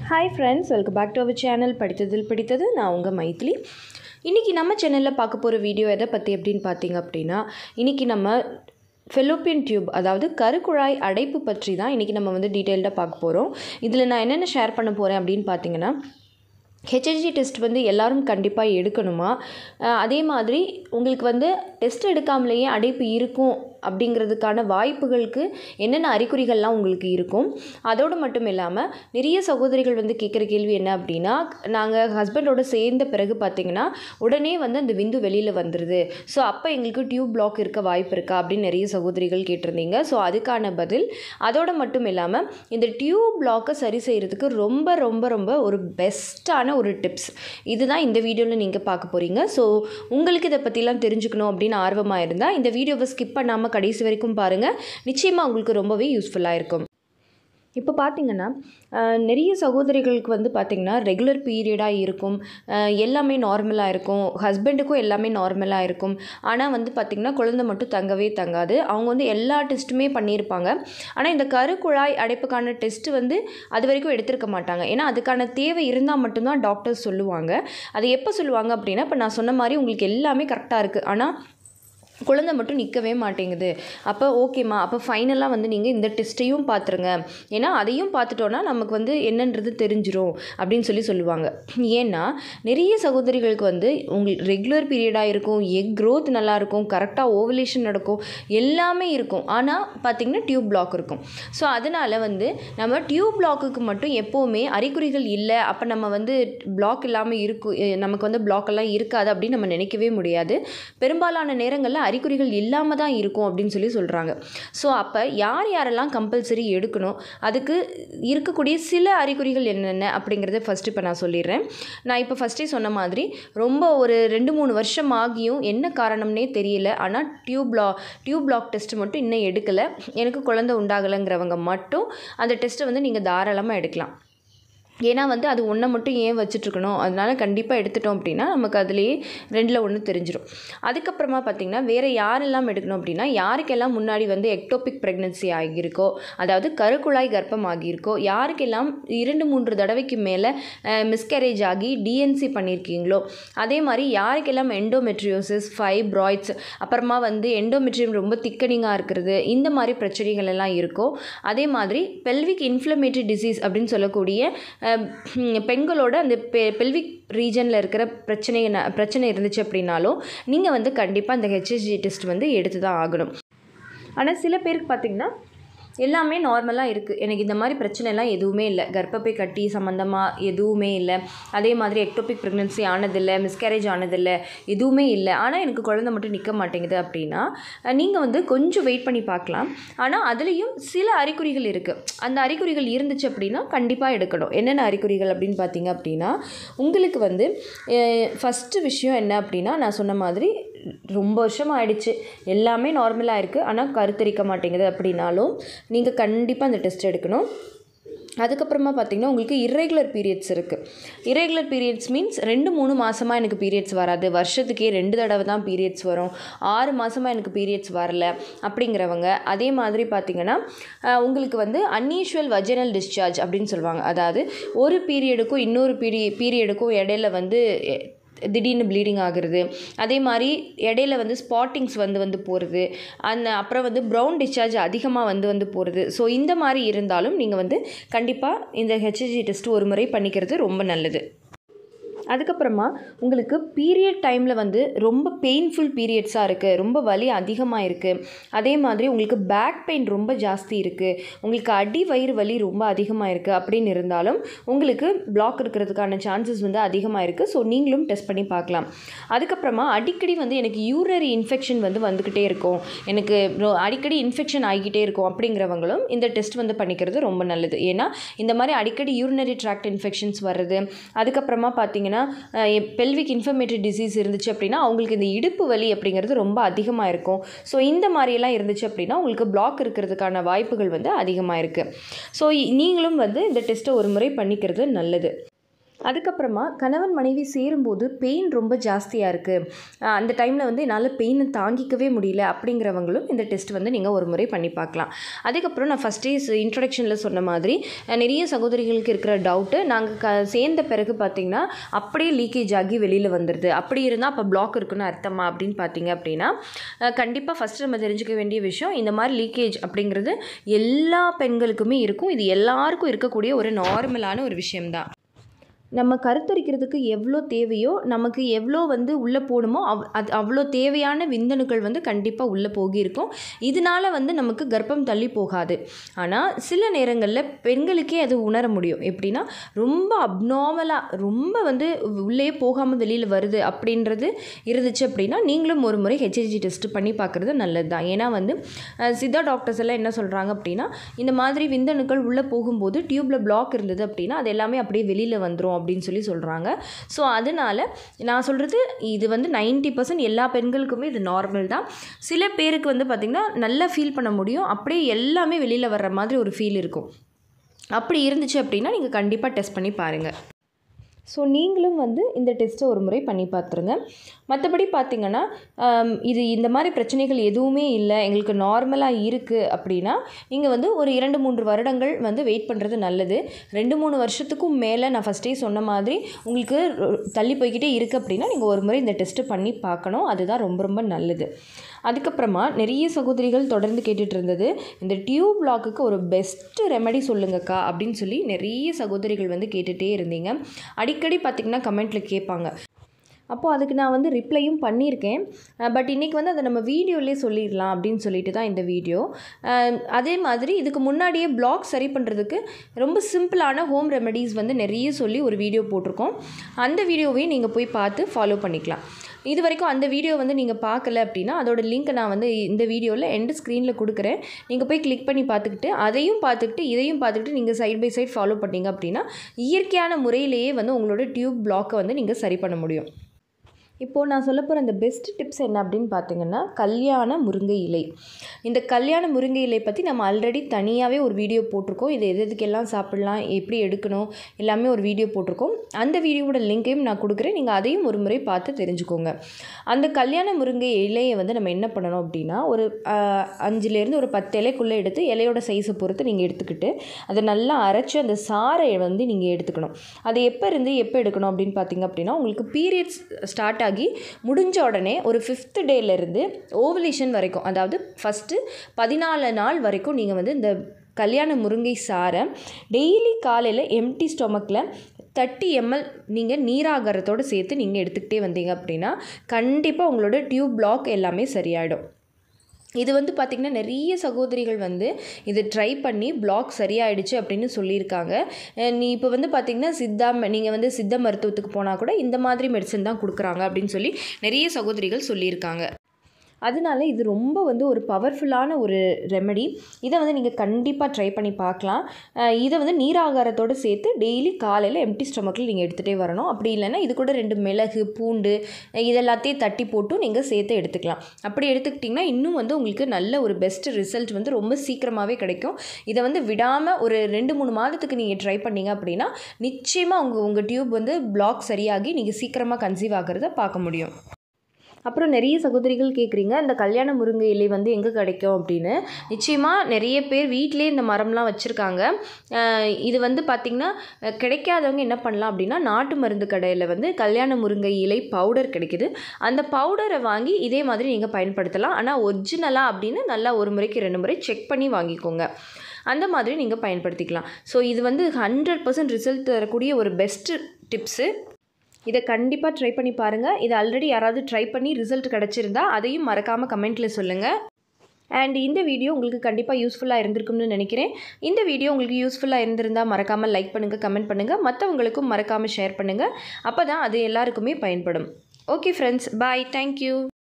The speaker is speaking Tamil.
hi friends welcome back to our channel படித்ததில் பிடித்தது நான் உங்கள் மைத்திலி இன்றைக்கி நம்ம சேனலில் பார்க்க போகிற வீடியோ எதை பற்றி அப்படின்னு பார்த்தீங்க அப்படின்னா இன்றைக்கி நம்ம ஃபெலோப்பியன் டியூப் அதாவது கருக்குழாய் அடைப்பு பற்றி தான் இன்றைக்கி நம்ம வந்து டீட்டெயில்டாக பார்க்க போகிறோம் இதில் நான் என்னென்ன ஷேர் பண்ண போகிறேன் அப்படின்னு பார்த்தீங்கன்னா ஹெச்ஐஜி டெஸ்ட் வந்து எல்லாரும் கண்டிப்பாக எடுக்கணுமா அஹ் அதே மாதிரி உங்களுக்கு வந்து டெஸ்ட் எடுக்காமலேயே அடைப்பு இருக்கும் அப்படிங்கிறதுக்கான வாய்ப்புகளுக்கு என்னென்ன அறிகுறிகள்லாம் உங்களுக்கு இருக்கும் அதோடு மட்டும் இல்லாமல் நிறைய சகோதரிகள் வந்து கேட்குற கேள்வி என்ன அப்படின்னா நாங்கள் ஹஸ்பண்டோட சேர்ந்த பிறகு பார்த்திங்கன்னா உடனே வந்து அந்த விந்து வெளியில் வந்துடுது ஸோ அப்போ எங்களுக்கு டியூப் பிளாக் இருக்க வாய்ப்பு இருக்கா அப்படின்னு நிறைய சகோதரிகள் கேட்டிருந்தீங்க ஸோ அதுக்கான பதில் அதோடு மட்டும் இல்லாமல் இந்த டியூப் பிளாக்கை சரி செய்கிறதுக்கு ரொம்ப ரொம்ப ரொம்ப ஒரு பெஸ்ட்டான ஒரு டிப்ஸ் இதுதான் இந்த வீடியோவில் நீங்கள் பார்க்க போகிறீங்க ஸோ உங்களுக்கு இதை பற்றிலாம் தெரிஞ்சுக்கணும் அப்படின்னு ஆர்வமாக இருந்தால் இந்த வீடியோவை ஸ்கிப் பண்ணாமல் கடைசி வரைக்கும் பாருங்கள் நிச்சயமாக உங்களுக்கு ரொம்பவே யூஸ்ஃபுல்லாக இருக்கும் இப்போ பார்த்தீங்கன்னா அஹ், நிறைய சகோதரிகளுக்கு வந்து பார்த்திங்கன்னா ரெகுலர் பீரியடாக இருக்கும் அஹ், எல்லாமே நார்மலாக இருக்கும் ஹஸ்பண்டுக்கும் எல்லாமே நார்மலாக இருக்கும் ஆனால் வந்து பார்த்திங்கன்னா குழந்தை மட்டும் தங்கவே தங்காது அவங்க வந்து எல்லா டெஸ்ட்டுமே பண்ணியிருப்பாங்க ஆனால் இந்த கருக்குழாய் அடைப்புக்கான டெஸ்ட்டு வந்து அது வரைக்கும் எடுத்திருக்க மாட்டாங்க ஏன்னா அதுக்கான தேவை இருந்தால் மட்டும்தான் டாக்டர்ஸ் சொல்லுவாங்க அது எப்போ சொல்லுவாங்க அப்படின்னா இப்போ நான் சொன்ன மாதிரி உங்களுக்கு எல்லாமே கரெக்டாக இருக்குது ஆனால் குழந்தை மட்டும் நிற்கவே மாட்டேங்குது அப்போ ஓகேம்மா அப்போ ஃபைனலாக வந்து நீங்கள் இந்த டெஸ்ட்டையும் பார்த்துருங்க ஏன்னா அதையும் பார்த்துட்டோன்னா நமக்கு வந்து என்னன்றது தெரிஞ்சிரும் அப்படின்னு சொல்லி சொல்லுவாங்க ஏன்னா நிறைய சகோதரிகளுக்கு வந்து உங்களுக்கு ரெகுலர் பீரியடாக இருக்கும் எக் growth நல்லா இருக்கும் கரெக்டாக ஓவலேஷன் நடக்கும் எல்லாமே இருக்கும் ஆனால் பார்த்திங்கன்னா டியூப் பிளாக் இருக்கும் ஸோ அதனால் வந்து நம்ம டியூப் பிளாக்குக்கு மட்டும் எப்போவுமே அறிகுறிகள் இல்லை அப்போ நம்ம வந்து பிளாக் இல்லாமல் இருக்கும் எ, நமக்கு வந்து பிளாக் எல்லாம் இருக்காது அப்படின்னு நம்ம நினைக்கவே முடியாது பெரும்பாலான நேரங்களில் அறிகுறிகள் இல்லாமல் தான் இருக்கும் அப்படின்னு சொல்லி சொல்கிறாங்க ஸோ அப்போ யார் யாரெல்லாம் கம்பல்சரி எடுக்கணும் அதுக்கு இருக்கக்கூடிய சில அறிகுறிகள் என்னென்ன அப்படிங்கிறத ஃபஸ்ட்டு இப்போ நான் சொல்லிடுறேன் நான் இப்போ ஃபஸ்ட்டே சொன்ன மாதிரி ரொம்ப ஒரு ரெண்டு மூணு வருஷம் ஆகியும் என்ன காரணம்னே தெரியல ஆனால் டியூப் பிளா டியூப் பிளாக் டெஸ்ட் மட்டும் இன்னும் எடுக்கலை எனக்கு குழந்தை உண்டாகலைங்கிறவங்க மட்டும் அந்த டெஸ்ட்டை வந்து நீங்கள் தாராளமாக எடுக்கலாம் ஏன்னா வந்து அது ஒன்றை மட்டும் ஏன் வச்சுட்ருக்கணும் அதனால கண்டிப்பாக எடுத்துட்டோம் அப்படின்னா நமக்கு அதுலேயே ரெண்டில் ஒன்று தெரிஞ்சிடும் அதுக்கப்புறமா பார்த்திங்கன்னா வேறு யாரெல்லாம் எடுக்கணும் அப்படின்னா யாருக்கெல்லாம் முன்னாடி வந்து எக்டோபிக் ப்ரெக்னென்சி ஆகியிருக்கோ அதாவது கருக்குழாய் கர்ப்பம் ஆகியிருக்கோ யாருக்கெல்லாம் இரண்டு மூன்று தடவைக்கு மேலே மிஸ்கேரேஜ் ஆகி டிஎன்சி பண்ணியிருக்கீங்களோ அதே மாதிரி யாருக்கெல்லாம் எண்டோமெட்ரியோசிஸ் ஃபைப்ராய்ட்ஸ் அப்புறமா வந்து எண்டோமெட்ரியம் ரொம்ப திக்கனிங்காக இருக்கிறது இந்த மாதிரி பிரச்சனைகள் எல்லாம் இருக்கோ அதே மாதிரி பெல்விக் இன்ஃப்ளமேட்டரி டிசீஸ் அப்படின்னு சொல்லக்கூடிய அஹ், ஹம், பெண்களோட அந்த பெ பெல்விக் ரீஜனில் இருக்கிற பிரச்சனை பிரச்சனை இருந்துச்சு அப்படின்னாலும் நீங்கள் வந்து கண்டிப்பாக அந்த ஹெச்எஸ்ஜி டெஸ்ட் வந்து எடுத்து தான் ஆகணும் ஆனால் சில பேருக்கு பார்த்திங்கன்னா எல்லாமே நார்மலாக இருக்குது எனக்கு இந்த மாதிரி பிரச்சனைலாம் எதுவுமே இல்லை கர்ப்பப்பை கட்டி சம்மந்தமாக எதுவுமே இல்லை அதே மாதிரி எக்டோபிக் ப்ரெக்னென்சி ஆனதில்லை மிஸ்கேரேஜ் ஆனதில்லை எதுவுமே இல்லை ஆனால் எனக்கு குழந்தை மட்டும் நிற்க மாட்டேங்குது அப்படின்னா நீங்கள் வந்து கொஞ்சம் வெயிட் பண்ணி பார்க்கலாம் ஆனால் அதுலேயும் சில அறிகுறிகள் இருக்குது அந்த அறிகுறிகள் இருந்துச்சு அப்படின்னா கண்டிப்பாக எடுக்கணும் என்னென்ன அறிகுறிகள் அப்படின்னு பார்த்தீங்க அப்படின்னா உங்களுக்கு வந்து ஃபஸ்ட்டு விஷயம் என்ன அப்படின்னா நான் சொன்ன மாதிரி ரொம்ப வருஷம் ஆயிடுச்சு எல்லாமே நார்மலாக இருக்குது ஆனால் கருத்தரிக்க மாட்டேங்குது அப்படின்னாலும் நீங்கள் கண்டிப்பாக அந்த டெஸ்ட் எடுக்கணும் அதுக்கப்புறமா பார்த்தீங்கன்னா உங்களுக்கு இர்ரெகுலர் பீரியட்ஸ் இருக்குது இர்ரெகுலர் பீரியட்ஸ் மீன்ஸ் ரெண்டு மூணு மாதமாக எனக்கு பீரியட்ஸ் வராது வருஷத்துக்கே ரெண்டு தடவை தான் பீரியட்ஸ் வரும் ஆறு மாதமாக எனக்கு பீரியட்ஸ் வரல அப்படிங்கிறவங்க அதே மாதிரி பார்த்தீங்கன்னா அஹ், உங்களுக்கு வந்து அன்யூஷுவல் வஜனல் டிஸ்சார்ஜ் அப்படின்னு சொல்லுவாங்க அதாவது ஒரு பீரியடுக்கும் இன்னொரு பீரி பீரியடுக்கும் இடையில வந்து எ- திடீர்னு ப்ளீடிங் ஆகுறது அதே மாதிரி இடையில வந்து ஸ்பாட்டிங்ஸ் வந்து வந்து போகிறது அந்த அப்புறம் வந்து ப்ரௌன் டிஸ்சார்ஜ் அதிகமாக வந்து வந்து போகிறது ஸோ இந்த மாதிரி இருந்தாலும் நீங்கள் வந்து கண்டிப்பாக இந்த ஹெச்ஐஜி டெஸ்ட் ஒரு முறை பண்ணிக்கிறது ரொம்ப நல்லது அதுக்கப்புறமா உங்களுக்கு பீரியட் டைமில் வந்து ரொம்ப பெயின்ஃபுல் பீரியட்ஸாக இருக்குது ரொம்ப வலி அதிகமாக இருக்குது அதே மாதிரி உங்களுக்கு பேக் பெயின் ரொம்ப ஜாஸ்தி இருக்குது உங்களுக்கு அடி வயிறு வலி ரொம்ப அதிகமாக இருக்குது அப்படின்னு இருந்தாலும் உங்களுக்கு பிளாக் இருக்கிறதுக்கான சான்சஸ் வந்து அதிகமாக இருக்குது ஸோ நீங்களும் டெஸ்ட் பண்ணி பார்க்கலாம் அதுக்கப்புறமா அடிக்கடி வந்து எனக்கு யூரரி இன்ஃபெக்ஷன் வந்து வந்துக்கிட்டே இருக்கும் எனக்கு ரொ- அடிக்கடி இன்ஃபெக்ஷன் ஆகிக்கிட்டே இருக்கும் அப்படிங்கிறவங்களும் இந்த டெஸ்ட் வந்து பண்ணிக்கிறது ரொம்ப நல்லது ஏன்னா இந்த மாதிரி அடிக்கடி யூரினரி ட்ராக்ட் இன்ஃபெக்ஷன்ஸ் வர்றது அதுக்கப்புறமா பார்த்தீங்கன்னா பெல்விக் இன்ஃபர்மேட்டரி டிசீஸ் இருந்துச்சு அப்படின்னா அவங்களுக்கு இந்த இடுப்பு வலி அப்படிங்கிறது ரொம்ப அதிகமாக இருக்கும் ஸோ இந்த மாதிரியெல்லாம் இருந்துச்சு அப்படின்னா உங்களுக்கு பிளாக் இருக்கிறதுக்கான வாய்ப்புகள் வந்து அதிகமாக இருக்குது ஸோ நீங்களும் வந்து இந்த டெஸ்ட்டை ஒரு முறை பண்ணிக்கிறது நல்லது அதுக்கப்புறமா கணவன் மனைவி சேரும்போது பெயின் ரொம்ப ஜாஸ்தியாக இருக்குது அந்த டைமில் வந்து என்னால் பெயினை தாங்கிக்கவே முடியல அப்படிங்கிறவங்களும் இந்த டெஸ்ட் வந்து நீங்கள் ஒரு முறை பண்ணி பார்க்கலாம் அதுக்கப்புறம் நான் ஃபஸ்ட்டே இன்ட்ரடக்ஷனில் சொன்ன மாதிரி அஹ், நிறைய சகோதரிகளுக்கு இருக்கிற டவுட்டு நாங்கள் க சேர்ந்த பிறகு பார்த்திங்கன்னா அப்படியே லீக்கேஜ் ஆகி வெளியில் வந்துடுது அப்படி இருந்தால் அப்போ பிளாக் இருக்குன்னு அர்த்தமா அப்படின்னு பார்த்தீங்க அப்படின்னா கண்டிப்பாக ஃபஸ்ட்டு நம்ம தெரிஞ்சுக்க வேண்டிய விஷயம் இந்த மாதிரி லீக்கேஜ் அப்படிங்கிறது எல்லா பெண்களுக்குமே இருக்கும் இது எல்லாருக்கும் இருக்கக்கூடிய ஒரு நார்மலான ஒரு விஷயம்தான் நம்ம கருத்தரிக்கிறதுக்கு எவ்வளோ தேவையோ நமக்கு எவ்வளோ வந்து உள்ளே போகணுமோ அவ் அது அவ்வளோ தேவையான விந்தணுக்கள் வந்து கண்டிப்பாக உள்ளே போகியிருக்கும் இதனால வந்து நமக்கு கர்ப்பம் தள்ளி போகாது ஆனால் சில நேரங்களில் பெண்களுக்கே அது உணர முடியும் எப்படின்னா ரொம்ப அப்நார்மலாக ரொம்ப வந்து உள்ளே போகாமல் வெளியில் வருது அப்படின்றது இருந்துச்சு அப்படின்னா நீங்களும் ஒரு முறை ஹெச்ஐஜி டெஸ்ட் பண்ணி பார்க்குறது நல்லது தான் ஏன்னா வந்து அஹ், சித்தா டாக்டர்ஸ் எல்லாம் என்ன சொல்கிறாங்க அப்படின்னா இந்த மாதிரி விந்தணுக்கள் உள்ளே போகும்போது டியூப்பில் பிளாக் இருந்தது அப்படின்னா அது எல்லாமே அப்படியே வெளியில் வந்துடும் அப்படின்னு சொல்லி சொல்கிறாங்க ஸோ அதனால் நான் சொல்கிறது இது வந்து 90% பர்சன்ட் எல்லா பெண்களுக்குமே இது நார்மல் தான் சில பேருக்கு வந்து பார்த்திங்கன்னா நல்லா ஃபீல் பண்ண முடியும் அப்படியே எல்லாமே வெளியில் வர்ற மாதிரி ஒரு ஃபீல் இருக்கும் அப்படி இருந்துச்சு அப்படின்னா நீங்கள் கண்டிப்பாக டெஸ்ட் பண்ணி பாருங்கள் ஸோ நீங்களும் வந்து இந்த டெஸ்ட்டை ஒரு முறை பண்ணி பார்த்துருங்க மற்றபடி பார்த்தீங்கன்னா ஆம், இது இந்த மாதிரி பிரச்சனைகள் எதுவுமே இல்லை எங்களுக்கு நார்மலாக இருக்குது அப்படின்னா நீங்கள் வந்து ஒரு இரண்டு மூன்று வருடங்கள் வந்து வெயிட் பண்ணுறது நல்லது ரெண்டு மூணு வருஷத்துக்கும் மேலே நான் ஃபஸ்ட்டே சொன்ன மாதிரி உங்களுக்கு ரொ- தள்ளி போய்கிட்டே இருக்குது அப்படின்னா நீங்கள் ஒரு முறை இந்த டெஸ்ட்டு பண்ணி பார்க்கணும் அதுதான் ரொம்ப ரொம்ப நல்லது அதுக்கப்புறமா நிறைய சகோதரிகள் தொடர்ந்து கேட்டுட்டு இருந்தது இந்த டியூப் லாக்குக்கு ஒரு பெஸ்ட்டு ரெமெடி சொல்லுங்கக்கா அப்படின்னு சொல்லி நிறைய சகோதரிகள் வந்து கேட்டுகிட்டே இருந்தீங்க அடிக்கடி பார்த்திங்கன்னா கமெண்ட்டில் கேட்பாங்க அப்போது அதுக்கு நான் வந்து ரிப்ளையும் பண்ணியிருக்கேன் பட் இன்றைக்கி வந்து அதை நம்ம வீடியோலேயே சொல்லிடலாம் அப்படின்னு சொல்லிட்டு தான் இந்த வீடியோ அஹ், அதே மாதிரி இதுக்கு முன்னாடியே பிளாக் சரி பண்ணுறதுக்கு ரொம்ப சிம்பிளான ஹோம் ரெமெடிஸ் வந்து நிறைய சொல்லி ஒரு வீடியோ போட்டிருக்கோம் அந்த வீடியோவையும் நீங்கள் போய் பார்த்து ஃபாலோ பண்ணிக்கலாம் இது வரைக்கும் அந்த வீடியோ வந்து நீங்கள் பார்க்கல அப்படின்னா அதோட லிங்க்கை நான் வந்து இந்த வீடியோவில் எண்டு ஸ்க்ரீனில் கொடுக்குறேன் நீங்கள் போய் கிளிக் பண்ணி பார்த்துக்கிட்டு அதையும் பார்த்துக்கிட்டு இதையும் பார்த்துக்கிட்டு நீங்கள் சைட் பை சைட் ஃபாலோ பண்ணீங்க அப்படின்னா இயற்கையான முறையிலேயே வந்து உங்களோட டியூப் பிளாக்கை வந்து நீங்கள் சரி பண்ண முடியும் இப்போது நான் சொல்ல போகிற அந்த பெஸ்ட் டிப்ஸ் என்ன அப்படின்னு பார்த்தீங்கன்னா கல்யாண முருங்கை இலை இந்த கல்யாண முருங்கை இலை பற்றி நம்ம ஆல்ரெடி தனியாகவே ஒரு வீடியோ போட்டிருக்கோம் இது எது எதுக்கெல்லாம் சாப்பிட்லாம் எப்படி எடுக்கணும் எல்லாமே ஒரு வீடியோ போட்டிருக்கோம் அந்த வீடியோவோட லிங்க்கையும் நான் கொடுக்குறேன் நீங்கள் அதையும் ஒரு முறை பார்த்து தெரிஞ்சுக்கோங்க அந்த கல்யாண முருங்கை இலையை வந்து நம்ம என்ன பண்ணணும் அப்படின்னா ஒரு ஆஹ், அஞ்சுலேருந்து ஒரு பத்து இலைக்குள்ளே எடுத்து இலையோட சைஸை பொறுத்து நீங்கள் எடுத்துக்கிட்டு அதை நல்லா அரைச்சி அந்த சாறை வந்து நீங்கள் எடுத்துக்கணும் அது எப்போ இருந்து எப்போ எடுக்கணும் அப்படின்னு பார்த்தீங்க அப்படின்னா உங்களுக்கு பீரியட்ஸ் ஸ்டார்ட் ஆகி முடிஞ்ச உடனே ஒரு ஃபிஃப்த் டேலேருந்து ஓவலேஷன் வரைக்கும் அதாவது ஃபஸ்ட்டு பதினாலு நாள் வரைக்கும் நீங்கள் வந்து இந்த கல்யாண முருங்கை சாரை டெய்லி காலையில் எம்டி ஸ்டொமக்கில் தேர்ட்டி எம்எல் நீங்கள் நீராகாரத்தோடு சேர்த்து நீங்கள் எடுத்துக்கிட்டே வந்தீங்க அப்படின்னா கண்டிப்பாக உங்களோட டியூப் பிளாக் எல்லாமே சரியாயிடும் இது வந்து பார்த்திங்கன்னா நிறைய சகோதரிகள் வந்து இது ட்ரை பண்ணி பிளாக் சரியாயிடுச்சு அப்படின்னு சொல்லியிருக்காங்க அஹ் நீ இப்போ வந்து பார்த்திங்கன்னா சித்தா நீங்கள் வந்து சித்த மருத்துவத்துக்கு போனால் கூட இந்த மாதிரி மெடிசன் தான் கொடுக்குறாங்க அப்படின்னு சொல்லி நிறைய சகோதரிகள் சொல்லியிருக்காங்க அதனால இது ரொம்ப வந்து ஒரு பவர்ஃபுல்லான ஒரு ரெமெடி இதை வந்து நீங்கள் கண்டிப்பாக ட்ரை பண்ணி பார்க்கலாம் அஹ் இதை வந்து நீராகாரத்தோடு சேர்த்து டெய்லி காலையில் எம்டி ஸ்டொமக்கில் நீங்கள் எடுத்துகிட்டே வரணும் அப்படி இல்லைன்னா இது கூட ரெண்டு மிளகு பூண்டு அஹ் இதெல்லாத்தையும் தட்டி போட்டும் நீங்கள் சேர்த்து எடுத்துக்கலாம் அப்படி எடுத்துக்கிட்டிங்கன்னா இன்னும் வந்து உங்களுக்கு நல்ல ஒரு பெஸ்ட் ரிசல்ட் வந்து ரொம்ப சீக்கிரமாகவே கிடைக்கும் இதை வந்து விடாமல் ஒரு ரெண்டு மூணு மாதத்துக்கு நீங்கள் ட்ரை பண்ணீங்க அப்படின்னா நிச்சயமாக உங்கள் உங்கள் டியூப் வந்து பிளாக் சரியாகி நீங்கள் சீக்கிரமாக கன்சீவ் ஆகிறத பார்க்க முடியும் அப்புறம் நிறைய சகோதரிகள் கேட்குறீங்க இந்த கல்யாண முருங்கை இலை வந்து எங்கே கிடைக்கும் அப்படின்னு நிச்சயமாக நிறைய பேர் வீட்டிலே இந்த மரம்லாம் வச்சுருக்காங்க இது வந்து பார்த்திங்கன்னா அஹ், கிடைக்காதவங்க என்ன பண்ணலாம் அப்படின்னா நாட்டு மருந்து கடையில் வந்து கல்யாண முருங்கை இலை பவுடர் கிடைக்குது அந்த பவுடரை வாங்கி இதே மாதிரி நீங்கள் பயன்படுத்தலாம் ஆனால் ஒரிஜினலாக அப்படின்னு நல்லா ஒரு முறைக்கு ரெண்டு முறை செக் பண்ணி வாங்கிக்கோங்க அந்த மாதிரி நீங்கள் பயன்படுத்திக்கலாம் ஸோ இது வந்து ஹண்ட்ரட் பர்சன்ட் ரிசல்ட் தரக்கூடிய ஒரு பெஸ்ட்டு டிப்ஸு இதை கண்டிப்பாக ட்ரை பண்ணி பாருங்கள் இது ஆல்ரெடி யாராவது ட்ரை பண்ணி ரிசல்ட் கிடச்சிருந்தா அதையும் மறக்காமல் கமெண்ட்டில் சொல்லுங்கள் அண்ட் இந்த வீடியோ உங்களுக்கு கண்டிப்பாக யூஸ்ஃபுல்லாக இருந்திருக்கும்னு நினைக்கிறேன் இந்த வீடியோ உங்களுக்கு யூஸ்ஃபுல்லாக இருந்திருந்தால் மறக்காமல் லைக் பண்ணுங்கள் கமெண்ட் பண்ணுங்கள் மற்றவங்களுக்கும் மறக்காமல் ஷேர் பண்ணுங்கள் அப்போ தான் அது எல்லாருக்குமே பயன்படும் ஓகே ஃப்ரெண்ட்ஸ் பாய் தேங்க்யூ